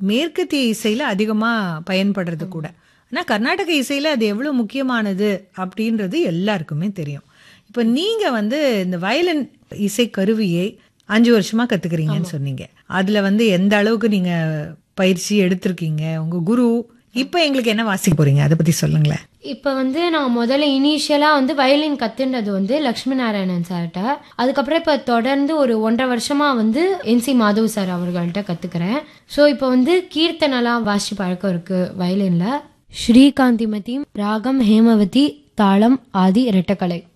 மேற்கத்திய இசையில அதிகமா பயன்படுறது கூட ஆனா கர்நாடக இசையில அது எவ்வளவு முக்கியமானது அப்படின்றது எல்லாருக்குமே தெரியும் இப்ப நீங்க வந்து இந்த வயலின் இசை கருவியை அஞ்சு வருஷமா கத்துக்கிறீங்கன்னு சொன்னீங்க அதுல வந்து எந்த அளவுக்கு நீங்க பயிற்சி எடுத்திருக்கீங்க உங்க குரு இப்ப எங்களுக்கு என்ன வாசிக்க போறீங்க அதை பத்தி சொல்லுங்களேன் இப்போ வந்து நான் முதல்ல இனிஷியலாக வந்து வயலின் கற்றுன்றது வந்து லக்ஷ்மி நாராயணன் சார்கிட்ட அதுக்கப்புறம் இப்போ தொடர்ந்து ஒரு ஒன்றரை வருஷமாக வந்து என்சி மாதவ் சார் அவர்கள்ட்ட கற்றுக்கிறேன் ஸோ இப்போ வந்து கீர்த்தனலாம் வாசி பழக்கம் இருக்குது வயலினில் ஸ்ரீகாந்திமதி ராகம் ஹேமவதி தாளம் ஆதி இரட்டக்கலை